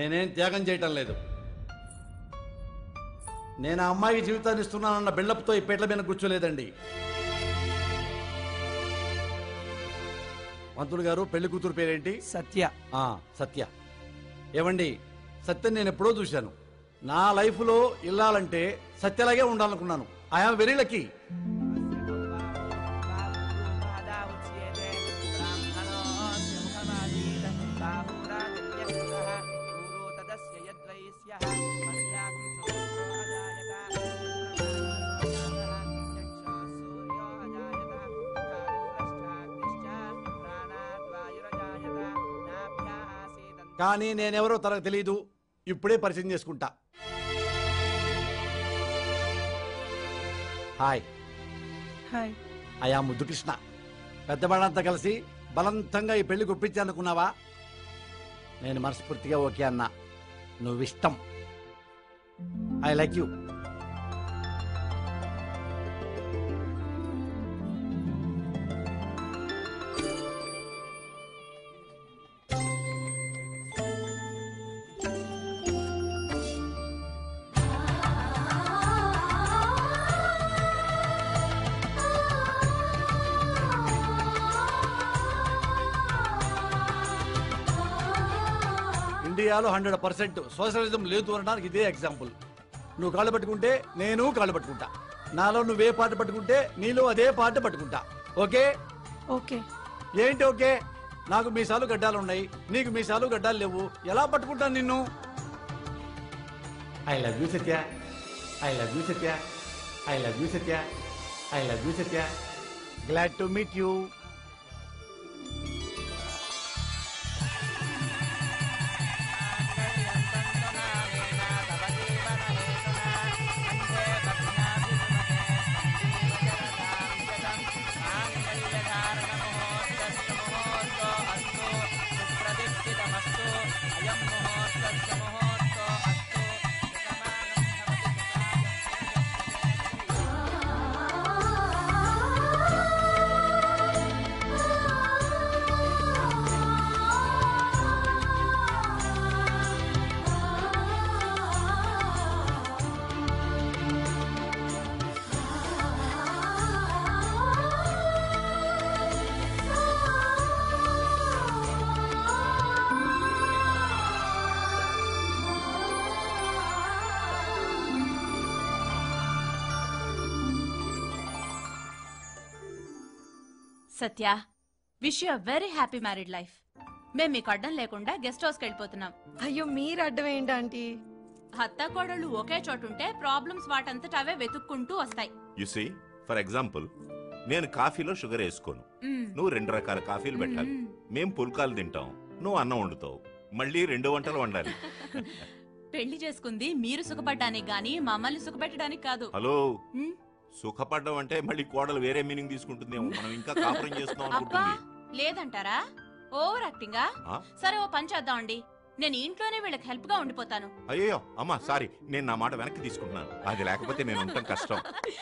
నేనేం త్యాగం చేయటం లేదు నేను ఆ అమ్మాయికి జీవితాన్ని ఇస్తున్నానన్న బిల్డప్తో ఈ పేట్ల మీద కూర్చోలేదండి పంతులు గారు పెళ్లి కూతురు పేరేంటి సత్య ఆ, సత్య ఏమండి సత్యం నేను ఎప్పుడో చూశాను నా లైఫ్లో ఇల్లాలంటే సత్యలాగే ఉండాలనుకున్నాను ఐఆమ్ వెరీ లక్కీ కానీ నేనెవరో తనకు తెలియదు ఇప్పుడే పరిచయం చేసుకుంటా హాయ్ హాయ్ అయా ముద్దు కృష్ణ పెద్దవాళ్ళంతా కలిసి బలవంతంగా ఈ పెళ్లి గుప్పించాలనుకున్నావా నేను మనస్ఫూర్తిగా ఓకే అన్నా నువ్విష్టం ఐ లైక్ యూ ఇండియాలో హండ్రెడ్ పర్సెంట్ సోషలిజం లేదు అనడానికి ఇదే ఎగ్జాంపుల్ నువ్వు కాళ్ళు పట్టుకుంటే నేను కాళ్ళు పట్టుకుంటా నాలో నువ్వే పాట పట్టుకుంటే నీలో అదే పాట పట్టుకుంటా ఓకే ఓకే ఏంటి ఓకే నాకు మీసాలు గడ్డాలు ఉన్నాయి నీకు మీసాలు గడ్డాలు లేవు ఎలా పట్టుకుంటాను నిన్ను I love you Satya I love you Satya I love you Satya I love you Satya glad to meet you Satya wish you very happy married life మేము మీకు అడ్డం లేకుండా గెస్ట్ హౌస్కి వెళ్ళిపోతున్నాం అయ్యో మీరు అడ్డం ఏంటంటీ అత్త కోడళ్ళు ఒకే చోటుంటే ప్రాబ్లమ్స్ వాటంతట అవే వెతుక్కుంటూ వస్తాయి యు సీ ఫర్ ఎగ్జాంపుల్ నేను కాఫీలో షుగర్ వేసుకోను మ్మ్. నువ్వు రెండు రకాల కాఫీలు పెట్టాలి మ్మ్. మేం పుల్కాలు తింటాం నువ్వు అన్నం వండుతావు మళ్ళీ రెండు వంటలు వండాలి పెళ్లి చేసుకుంది మీరు సుఖపడ్డానికి గాని మమ్మల్ని సుఖపెట్టడానికి కాదు హలో మ్మ్. సుఖపడ్డం అంటే మళ్ళీ కోడలు వేరే మీనింగ్ తీసుకుంటుందేమో మనం ఇంకా కాపురం చేస్తున్నాం అబ్బా అనుకుంటుంది లేదంటారా ఓవర్ యాక్టింగా ఆ? సరే ఓ పని చేద్దామండి నేను ఇంట్లోనే వీళ్ళకి హెల్ప్ గా ఉండిపోతాను అయ్యో అమ్మా సారీ నేను నా మాట వెనక్కి తీసుకుంటున్నాను అది లేకపోతే నేను ఉండటం కష్టం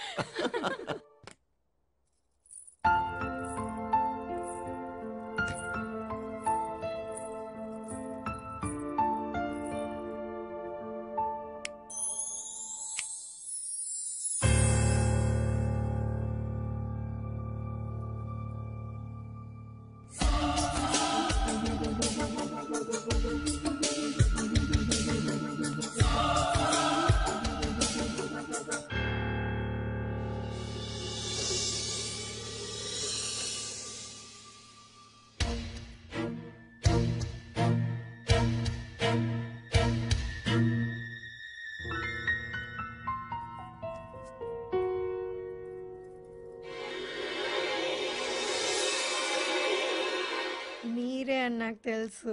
మీరే అని నాకు తెలుసు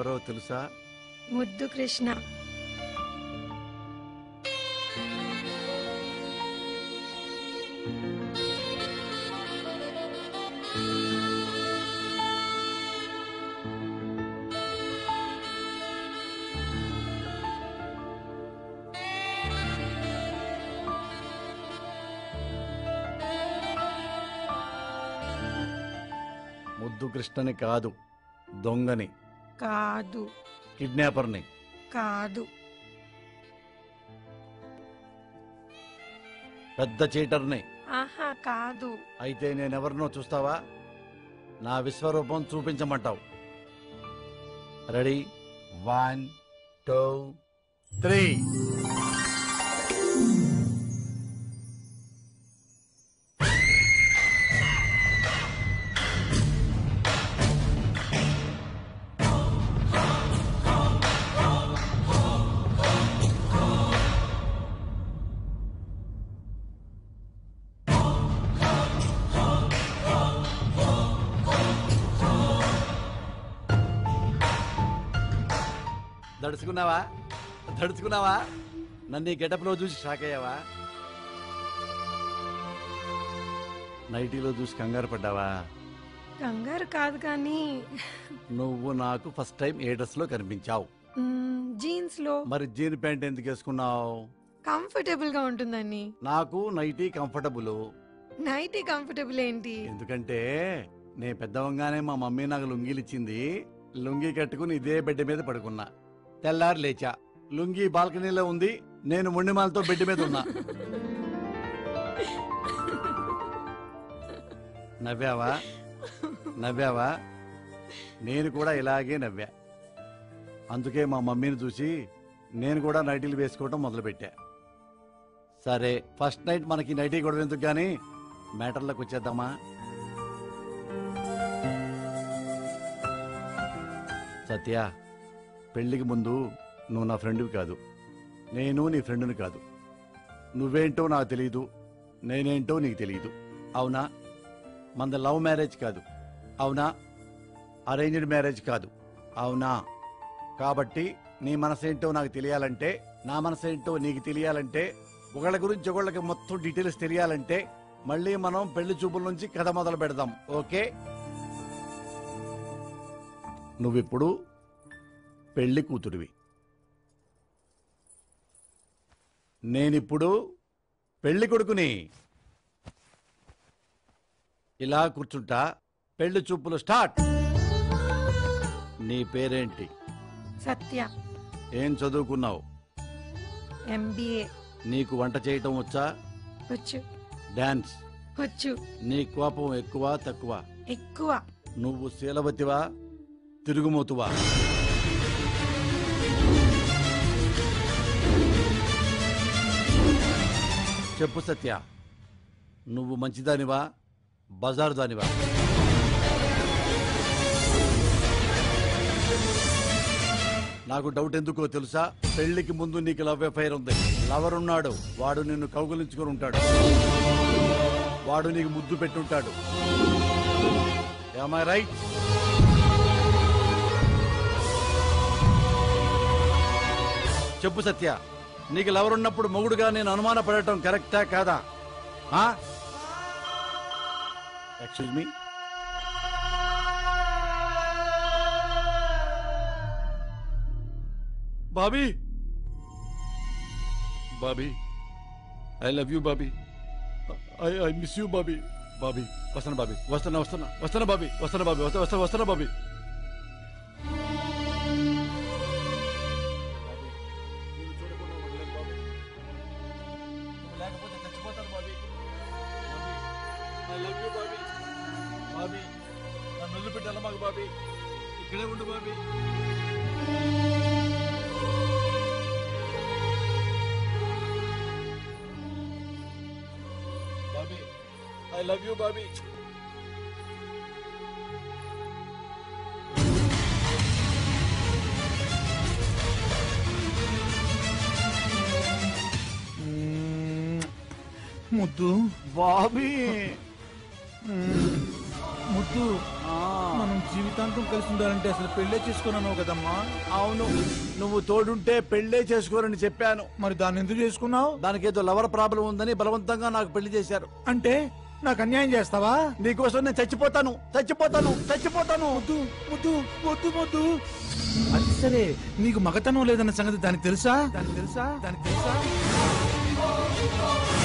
ఎవరో తెలుసా ముద్దు కృష్ణ ముద్దు కృష్ణని కాదు దొంగని కాదు కిడ్నాపర్ని కాదు పెద్ద చీటర్ని ఆహా కాదు అయితే నేనెవరినో చూస్తావా నా విశ్వరూపం చూపించమంటావు రెడీ వన్ టూ త్రీ దడుచుకున్నావా దడుచుకున్నావా నన్ను ఈ గెటప్లో చూసి షాక్ అయ్యావా నైటీలో చూసి కంగారు పడ్డావా కంగారు కాదు కానీ నువ్వు నాకు ఫస్ట్ టైం ఏ డ్రెస్ లో కనిపించావు మ్మ్, జీన్స్ లో మరి జీన్ ప్యాంట్ ఎందుకు వేసుకున్నావు కంఫర్టబుల్ గా ఉంటుందని నాకు నైటీ కంఫర్టబుల్ నైటీ కంఫర్టబుల్ ఏంటి ఎందుకంటే నే పెద్దవంగానే మా మమ్మీ నాకు లుంగీలు ఇచ్చింది లుంగీ కట్టుకుని ఇదే బెడ్ మీద పడుకున్నా తెల్లారి లేచా లుంగీ బాల్కనీలో ఉంది నేను మొండిమాలతో బెడ్ మీద ఉన్నా నవ్వావా నవ్వావా నేను కూడా ఇలాగే నవ్వా అందుకే మా మమ్మీని చూసి నేను కూడా నైటీలు వేసుకోవటం మొదలుపెట్టా సరే ఫస్ట్ నైట్ మనకి నైటీ గొడవ ఎందుకు కానీ మ్యాటర్లోకి వచ్చేద్దామా సత్య పెళ్లికి ముందు నువ్వు నా ఫ్రెండ్వి కాదు నేను నీ ఫ్రెండ్ని కాదు నువ్వేంటో నాకు తెలియదు నేనేంటో నీకు తెలియదు అవునా మంద లవ్ మ్యారేజ్ కాదు అవునా అరేంజ్డ్ మ్యారేజ్ కాదు అవునా కాబట్టి నీ మనసేంటో నాకు తెలియాలంటే నా మనసేంటో నీకు తెలియాలంటే ఒకళ్ళ గురించి ఒకళ్ళకి మొత్తం డీటెయిల్స్ తెలియాలంటే మళ్ళీ మనం పెళ్లి చూపుల నుంచి కథ మొదలు పెడదాం ఓకే నువ్విప్పుడు పెళ్లి కూతురివి నేనిప్పుడు పెళ్లి కొడుకుని ఇలా కూర్చుంటా పెళ్లి చూపులు స్టార్ట్ నీ పేరేంటి సత్య ఏం చదువుకున్నావు ఎంబీఏ నీకు వంట చేయటం వచ్చా వచ్చు డాన్స్ వచ్చు నీ కోపం ఎక్కువ తక్కువ ఎక్కువ నువ్వు శీలవతివా తిరుగుమోతువా చెప్పు సత్య నువ్వు మంచిదానివా బజారు దానివా నాకు డౌట్ ఎందుకో తెలుసా పెళ్లికి ముందు నీకు లవ్ ఎఫైర్ ఉంది లవర్ ఉన్నాడు వాడు నిన్ను కౌగులించుకొని ఉంటాడు వాడు నీకు ముద్దు పెట్టుంటాడు ఐ రైట్ చెప్పు సత్య నీకు లవర్ ఉన్నప్పుడు మొగుడుగా నేను అనుమానపడటం కరెక్టా కాదా excuse me Bobby Bobby I love you Bobby I I miss you Bobby Bobby వస్తాను బాబీ వస్తున్నా వస్తున్నా వస్తున్నా బాబీ వస్తున్నా బాబీ వస్తా వస్తా వస్తున్నా బాబీ లేకపోతే చచ్చిపోతాను Bobby I love you Bobby Bobby నన్ను వదిలిపెట్టాలి మాకు బాబీ ఇక్కడే ఉండు Bobby Bobby I love you Bobby ముద్దు బాబీ ముద్దు ఆ, మనం జీవితాంతం కలిసి ఉండాలంటే అసలు పెళ్ళే చేసుకున్నాను కదమ్మా అవును నువ్వు తోడుంటే పెళ్ళే చేసుకోరని చెప్పాను మరి దాన్ని ఎందుకు చేసుకున్నావు దానికి ఏదో లవర్ ప్రాబ్లం ఉందని బలవంతంగా నాకు పెళ్లి చేశారు అంటే నాకు అన్యాయం చేస్తావా నీకోసం నేను చచ్చిపోతాను చచ్చిపోతాను చచ్చిపోతాను వద్దు వద్దు వద్దు వద్దు అది సరే నీకు మగతనం లేదన్న సంగతి దానికి తెలుసా దానికి తెలుసా దానికి తెలుసా